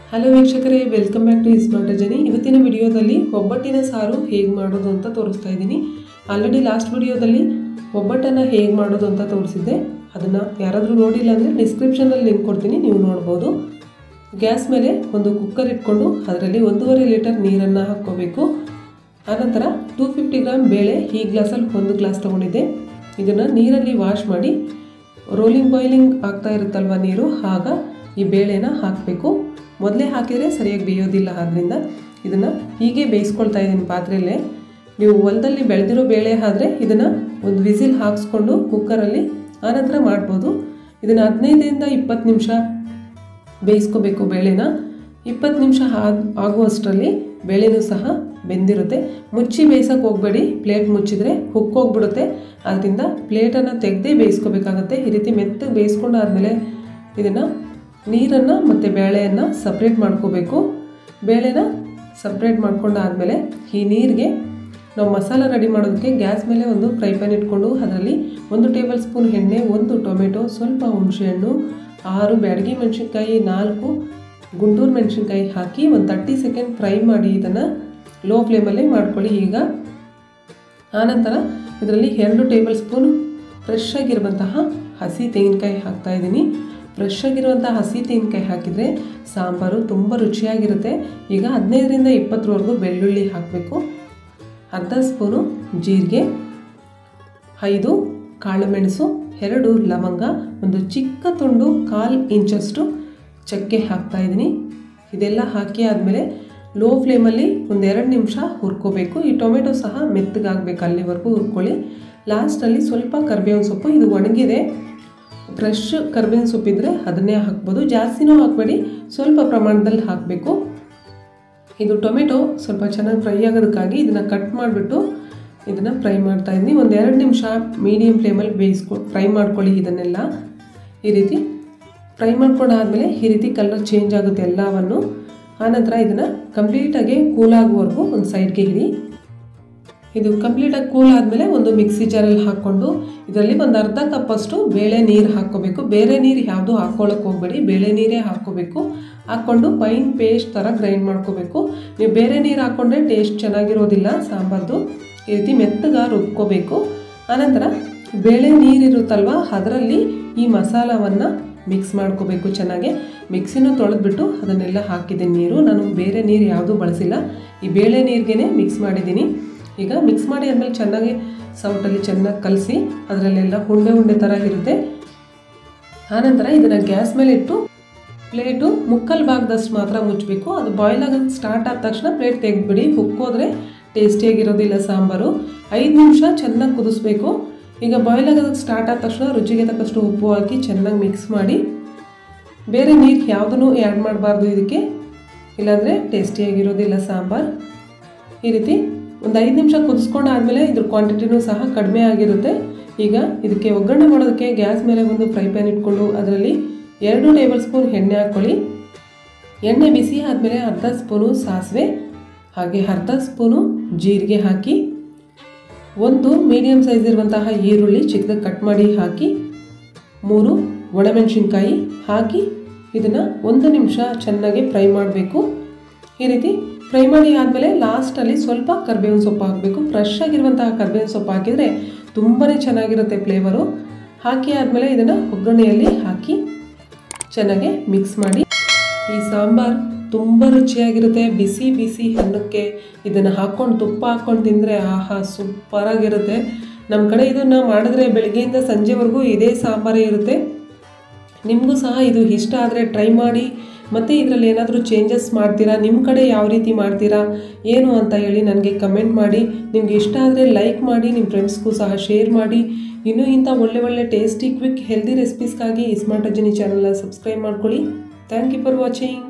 hello ವೀಕ್ಷಕರೇ welcome back to smart ಜನಿ ಇವತ್ತಿನ ವಿಡಿಯೋದಲ್ಲಿ ಒಬ್ಬಟ್ಟಿನ ಸಾರು ಹೇಗೆ ಮಾಡೋದು ಅಂತ ತೋರಿಸ್ತಾ ಇದ್ದೀನಿ ಆಲ್ರೆಡಿ ಲಾಸ್ಟ್ ವಿಡಿಯೋದಲ್ಲಿ ಒಬ್ಬಟ್ಟನ್ನು ಹೇಗೆ ಮಾಡೋದು ಅಂತ ತೋರಿಸಿದ್ದೆ ಅದನ್ನು ಯಾರಾದರೂ ನೋಡಿಲ್ಲ ಅಂದರೆ ಡಿಸ್ಕ್ರಿಪ್ಷನಲ್ಲಿ ಲಿಂಕ್ ಕೊಡ್ತೀನಿ ನೀವು ನೋಡ್ಬೋದು ಗ್ಯಾಸ್ ಮೇಲೆ ಒಂದು ಕುಕ್ಕರ್ ಇಟ್ಕೊಂಡು ಅದರಲ್ಲಿ ಒಂದೂವರೆ ಲೀಟರ್ ನೀರನ್ನು ಹಾಕ್ಕೋಬೇಕು ಆನಂತರ ಟೂ ಫಿಫ್ಟಿ ಗ್ರಾಮ್ ಬೇಳೆ ಈ ಗ್ಲಾಸಲ್ಲಿ ಒಂದು ಗ್ಲಾಸ್ ತೊಗೊಂಡಿದ್ದೆ ಇದನ್ನು ನೀರಲ್ಲಿ ವಾಶ್ ಮಾಡಿ ರೋಲಿಂಗ್ ಬಾಯ್ಲಿಂಗ್ ಆಗ್ತಾ ಇರುತ್ತಲ್ವ ನೀರು ಆಗ ಈ ಬೇಳೆನ ಹಾಕಬೇಕು ಮೊದಲೇ ಹಾಕಿದರೆ ಸರಿಯಾಗಿ ಬೇಯೋದಿಲ್ಲ ಆದ್ದರಿಂದ ಇದನ್ನು ಹೀಗೆ ಬೇಯಿಸ್ಕೊಳ್ತಾ ಇದ್ದೀನಿ ಪಾತ್ರೆಯಲ್ಲೇ ನೀವು ಹೊಲದಲ್ಲಿ ಬೆಳೆದಿರೋ ಬೇಳೆ ಆದರೆ ಇದನ್ನು ಒಂದು ವಿಸಿಲ್ ಹಾಕ್ಸ್ಕೊಂಡು ಕುಕ್ಕರಲ್ಲಿ ಆನಂತರ ಮಾಡ್ಬೋದು ಇದನ್ನು ಹದಿನೈದರಿಂದ ಇಪ್ಪತ್ತು ನಿಮಿಷ ಬೇಯಿಸ್ಕೋಬೇಕು ಬೇಳೆನ ಇಪ್ಪತ್ತು ನಿಮಿಷ ಆದ ಆಗುವಷ್ಟರಲ್ಲಿ ಬೇಳೆನೂ ಸಹ ಬೆಂದಿರುತ್ತೆ ಮುಚ್ಚಿ ಬೇಯಿಸೋಕೆ ಹೋಗಬೇಡಿ ಪ್ಲೇಟ್ ಮುಚ್ಚಿದ್ರೆ ಹುಕ್ಕೋಗ್ಬಿಡುತ್ತೆ ಅದರಿಂದ ಪ್ಲೇಟನ್ನು ತೆಗೆದೇ ಬೇಯಿಸ್ಕೋಬೇಕಾಗತ್ತೆ ಈ ರೀತಿ ಮೆತ್ತಗೆ ಬೇಯಿಸ್ಕೊಂಡು ಆದಮೇಲೆ ಇದನ್ನು ನೀರನ್ನು ಮತ್ತು ಬೇಳೆಯನ್ನು ಸಪ್ರೇಟ್ ಮಾಡ್ಕೋಬೇಕು ಬೇಳೆನ ಸಪ್ರೇಟ್ ಮಾಡ್ಕೊಂಡಾದಮೇಲೆ ಈ ನೀರಿಗೆ ನಾವು ಮಸಾಲ ರೆಡಿ ಮಾಡೋದಕ್ಕೆ ಗ್ಯಾಸ್ ಮೇಲೆ ಒಂದು ಫ್ರೈ ಪ್ಯಾನ್ ಇಟ್ಕೊಂಡು ಅದರಲ್ಲಿ ಒಂದು ಟೇಬಲ್ ಸ್ಪೂನ್ ಎಣ್ಣೆ ಒಂದು ಟೊಮೆಟೊ ಸ್ವಲ್ಪ ಹುಣಸೆಹಣ್ಣು ಆರು ಬ್ಯಾಡಗಿ ಮೆಣಸಿನ್ಕಾಯಿ ನಾಲ್ಕು ಗುಂಟೂರು ಮೆಣಸಿನ್ಕಾಯಿ ಹಾಕಿ ಒಂದು ತರ್ಟಿ ಸೆಕೆಂಡ್ ಫ್ರೈ ಮಾಡಿ ಇದನ್ನು ಲೋ ಫ್ಲೇಮಲ್ಲೇ ಮಾಡ್ಕೊಳ್ಳಿ ಈಗ ಆನಂತರ ಇದರಲ್ಲಿ ಎರಡು ಟೇಬಲ್ ಸ್ಪೂನ್ ಫ್ರೆಶ್ ಆಗಿರುವಂತಹ ಹಸಿ ತೆಂಗಿನಕಾಯಿ ಹಾಕ್ತಾ ಇದ್ದೀನಿ ಫ್ರೆಶ್ ಆಗಿರುವಂಥ ಹಸಿ ತೆಂಗಿನಕಾಯಿ ಹಾಕಿದರೆ ಸಾಂಬಾರು ತುಂಬ ರುಚಿಯಾಗಿರುತ್ತೆ ಈಗ ಹದಿನೈದರಿಂದ ಇಪ್ಪತ್ತರವರೆಗೂ ಬೆಳ್ಳುಳ್ಳಿ ಹಾಕಬೇಕು ಅರ್ಧ ಸ್ಪೂನು ಜೀರಿಗೆ ಐದು ಕಾಳುಮೆಣಸು ಎರಡು ಲವಂಗ ಒಂದು ಚಿಕ್ಕ ತುಂಡು ಕಾಲು ಇಂಚಷ್ಟು ಚಕ್ಕೆ ಹಾಕ್ತಾ ಇದ್ದೀನಿ ಇದೆಲ್ಲ ಹಾಕಿ ಆದಮೇಲೆ ಲೋ ಫ್ಲೇಮಲ್ಲಿ ಒಂದು ಎರಡು ನಿಮಿಷ ಹುರ್ಕೋಬೇಕು ಈ ಟೊಮೆಟೊ ಸಹ ಮೆತ್ತಗಾಗಬೇಕು ಅಲ್ಲಿವರೆಗೂ ಹುರ್ಕೊಳ್ಳಿ ಲಾಸ್ಟಲ್ಲಿ ಸ್ವಲ್ಪ ಕರಿಬೇವಿನ ಸೊಪ್ಪು ಇದು ಒಣಗಿದೆ ಫ್ರೆಶ್ ಕರಿಬೇವಿನ ಸೊಪ್ಪಿದ್ರೆ ಅದನ್ನೇ ಹಾಕ್ಬೋದು ಜಾಸ್ತಿನೂ ಹಾಕಬೇಡಿ ಸ್ವಲ್ಪ ಪ್ರಮಾಣದಲ್ಲಿ ಹಾಕಬೇಕು ಇದು ಟೊಮೆಟೊ ಸ್ವಲ್ಪ ಚೆನ್ನಾಗಿ ಫ್ರೈ ಆಗೋದಕ್ಕಾಗಿ ಇದನ್ನು ಕಟ್ ಮಾಡಿಬಿಟ್ಟು ಇದನ್ನು ಫ್ರೈ ಮಾಡ್ತಾ ಇದ್ದೀನಿ ಒಂದು ಎರಡು ನಿಮಿಷ ಮೀಡಿಯಮ್ ಫ್ಲೇಮಲ್ಲಿ ಬೇಯಿಸ್ಕೊ ಫ್ರೈ ಮಾಡ್ಕೊಳ್ಳಿ ಇದನ್ನೆಲ್ಲ ಈ ರೀತಿ ಫ್ರೈ ಮಾಡ್ಕೊಂಡಾದಮೇಲೆ ಈ ರೀತಿ ಕಲರ್ ಚೇಂಜ್ ಆಗುತ್ತೆ ಎಲ್ಲವನ್ನು ಆನಂತರ ಇದನ್ನು ಕಂಪ್ಲೀಟಾಗಿ ಕೂಲ್ ಆಗುವವರೆಗೂ ಒಂದು ಸೈಡ್ಗೆ ಇಡಿ ಇದು ಕಂಪ್ಲೀಟಾಗಿ ಕೂಲ್ ಆದಮೇಲೆ ಒಂದು ಮಿಕ್ಸಿ ಜಾರಲ್ಲಿ ಹಾಕ್ಕೊಂಡು ಇದರಲ್ಲಿ ಒಂದು ಅರ್ಧ ಕಪ್ಪಷ್ಟು ಬೇಳೆ ನೀರು ಹಾಕ್ಕೋಬೇಕು ಬೇರೆ ನೀರು ಯಾವುದು ಹಾಕ್ಕೊಳ್ಳೋಕೆ ಹೋಗಬೇಡಿ ಬೇಳೆ ನೀರೇ ಹಾಕ್ಕೋಬೇಕು ಹಾಕ್ಕೊಂಡು ಫೈನ್ ಪೇಸ್ಟ್ ಥರ ಗ್ರೈಂಡ್ ಮಾಡ್ಕೋಬೇಕು ನೀವು ಬೇರೆ ನೀರು ಹಾಕ್ಕೊಂಡ್ರೆ ಟೇಸ್ಟ್ ಚೆನ್ನಾಗಿರೋದಿಲ್ಲ ಸಾಂಬಾರ್ದು ಈ ರೀತಿ ಮೆತ್ತಗೆ ರುಬ್ಕೋಬೇಕು ಆನಂತರ ಬೇಳೆ ನೀರಿರುತ್ತಲ್ವ ಅದರಲ್ಲಿ ಈ ಮಸಾಲವನ್ನು ಮಿಕ್ಸ್ ಮಾಡ್ಕೋಬೇಕು ಚೆನ್ನಾಗಿ ಮಿಕ್ಸಿನೂ ತೊಳೆದ್ಬಿಟ್ಟು ಅದನ್ನೆಲ್ಲ ಹಾಕಿದೆ ನೀರು ನಾನು ಬೇರೆ ನೀರು ಯಾವುದೂ ಬಳಸಿಲ್ಲ ಈ ಬೇಳೆ ನೀರಿಗೇ ಮಿಕ್ಸ್ ಮಾಡಿದ್ದೀನಿ ಈಗ ಮಿಕ್ಸ್ ಮಾಡಿ ಆದಮೇಲೆ ಚೆನ್ನಾಗಿ ಸೌಟಲ್ಲಿ ಚೆನ್ನಾಗಿ ಕಲಸಿ ಅದರಲ್ಲೆಲ್ಲ ಉಂಡೆ ಉಂಡೆ ಥರ ಇರುತ್ತೆ ಆನಂತರ ಇದನ್ನು ಗ್ಯಾಸ್ ಮೇಲೆ ಇಟ್ಟು ಪ್ಲೇಟು ಮುಕ್ಕಲ್ ಭಾಗದಷ್ಟು ಮಾತ್ರ ಮುಚ್ಚಬೇಕು ಅದು ಬಾಯ್ಲ್ ಆಗೋದು ಸ್ಟಾರ್ಟ್ ಆದ ತಕ್ಷಣ ಪ್ಲೇಟ್ ತೆಗೆದ್ಬಿಡಿ ಹುಕ್ಕೋದ್ರೆ ಟೇಸ್ಟಿಯಾಗಿರೋದಿಲ್ಲ ಸಾಂಬಾರು ಐದು ನಿಮಿಷ ಚೆನ್ನಾಗಿ ಕುದಿಸ್ಬೇಕು ಈಗ ಬಾಯ್ಲ್ ಆಗೋದಕ್ಕೆ ಸ್ಟಾರ್ಟ್ ಆದ ತಕ್ಷಣ ರುಚಿಗೆ ತಕ್ಕಷ್ಟು ಉಪ್ಪು ಹಾಕಿ ಚೆನ್ನಾಗಿ ಮಿಕ್ಸ್ ಮಾಡಿ ಬೇರೆ ನೀರು ಯಾವುದೂ ಆ್ಯಡ್ ಮಾಡಬಾರ್ದು ಇದಕ್ಕೆ ಇಲ್ಲಾಂದರೆ ಟೇಸ್ಟಿಯಾಗಿರೋದಿಲ್ಲ ಸಾಂಬಾರು ಈ ರೀತಿ ಒಂದು ಐದು ನಿಮಿಷ ಕುದಿಸ್ಕೊಂಡು ಆದಮೇಲೆ ಇದ್ರ ಕ್ವಾಂಟಿಟಿನೂ ಸಹ ಕಡಿಮೆ ಆಗಿರುತ್ತೆ ಈಗ ಇದಕ್ಕೆ ಒಗ್ಗರಣೆ ಮಾಡೋದಕ್ಕೆ ಗ್ಯಾಸ್ ಮೇಲೆ ಒಂದು ಫ್ರೈ ಪ್ಯಾನ್ ಇಟ್ಕೊಂಡು ಅದರಲ್ಲಿ ಎರಡು ಟೇಬಲ್ ಸ್ಪೂನ್ ಎಣ್ಣೆ ಹಾಕ್ಕೊಳ್ಳಿ ಎಣ್ಣೆ ಬಿಸಿ ಆದಮೇಲೆ ಅರ್ಧ ಸ್ಪೂನು ಸಾಸಿವೆ ಹಾಗೆ ಅರ್ಧ ಸ್ಪೂನು ಜೀರಿಗೆ ಹಾಕಿ ಒಂದು ಮೀಡಿಯಮ್ ಸೈಜ್ ಇರುವಂತಹ ಈರುಳ್ಳಿ ಚಿಕ್ಕದಾಗಿ ಕಟ್ ಮಾಡಿ ಹಾಕಿ ಮೂರು ಒಣಮೆಣಸಿನ್ಕಾಯಿ ಹಾಕಿ ಇದನ್ನು ಒಂದು ನಿಮಿಷ ಚೆನ್ನಾಗಿ ಫ್ರೈ ಮಾಡಬೇಕು ಈ ರೀತಿ ಫ್ರೈ ಮಾಡಿ ಆದಮೇಲೆ ಲಾಸ್ಟಲ್ಲಿ ಸ್ವಲ್ಪ ಕರ್ಬೇವಿನ ಸೊಪ್ಪು ಹಾಕಬೇಕು ಫ್ರೆಶ್ ಆಗಿರುವಂತಹ ಕರ್ಬೇವಿನ ಸೊಪ್ಪು ಹಾಕಿದರೆ ತುಂಬಾ ಚೆನ್ನಾಗಿರುತ್ತೆ ಫ್ಲೇವರು ಹಾಕಿ ಆದಮೇಲೆ ಇದನ್ನು ಒಗ್ಗರಣೆಯಲ್ಲಿ ಹಾಕಿ ಚೆನ್ನಾಗಿ ಮಿಕ್ಸ್ ಮಾಡಿ ಈ ಸಾಂಬಾರು ತುಂಬ ರುಚಿಯಾಗಿರುತ್ತೆ ಬಿಸಿ ಬಿಸಿ ಅನ್ನಕ್ಕೆ ಇದನ್ನು ಹಾಕ್ಕೊಂಡು ತುಪ್ಪ ಹಾಕ್ಕೊಂಡು ತಿಂದರೆ ಆಹಾ ಸೂಪರಾಗಿರುತ್ತೆ ನಮ್ಮ ಕಡೆ ಇದನ್ನು ಮಾಡಿದ್ರೆ ಬೆಳಗ್ಗೆಯಿಂದ ಸಂಜೆವರೆಗೂ ಇದೇ ಸಾಂಬಾರೇ ಇರುತ್ತೆ ನಿಮಗೂ ಸಹ ಇದು ಇಷ್ಟ ಆದರೆ ಟ್ರೈ ಮಾಡಿ ಮತ್ತು ಇದರಲ್ಲಿ ಏನಾದರೂ ಚೇಂಜಸ್ ಮಾಡ್ತೀರಾ ನಿಮ್ಮ ಕಡೆ ಯಾವ ರೀತಿ ಮಾಡ್ತೀರಾ ಏನು ಅಂತ ಹೇಳಿ ನನಗೆ ಕಮೆಂಟ್ ಮಾಡಿ ನಿಮ್ಗೆ ಇಷ್ಟ ಆದರೆ ಲೈಕ್ ಮಾಡಿ ನಿಮ್ಮ ಫ್ರೆಂಡ್ಸ್ಗೂ ಸಹ ಶೇರ್ ಮಾಡಿ ಇನ್ನೂ ಇಂಥ ಒಳ್ಳೆ ಒಳ್ಳೆ ಟೇಸ್ಟಿ ಕ್ವಿಕ್ ಹೆಲ್ದಿ ರೆಸಿಪೀಸ್ಗಾಗಿ ಸ್ಮಾರ್ಟ್ ಅಜ್ಜಿನಿ ಚಾನಲ್ನ ಸಬ್ಸ್ಕ್ರೈಬ್ ಮಾಡ್ಕೊಳ್ಳಿ ಥ್ಯಾಂಕ್ ಯು ಫಾರ್ ವಾಚಿಂಗ್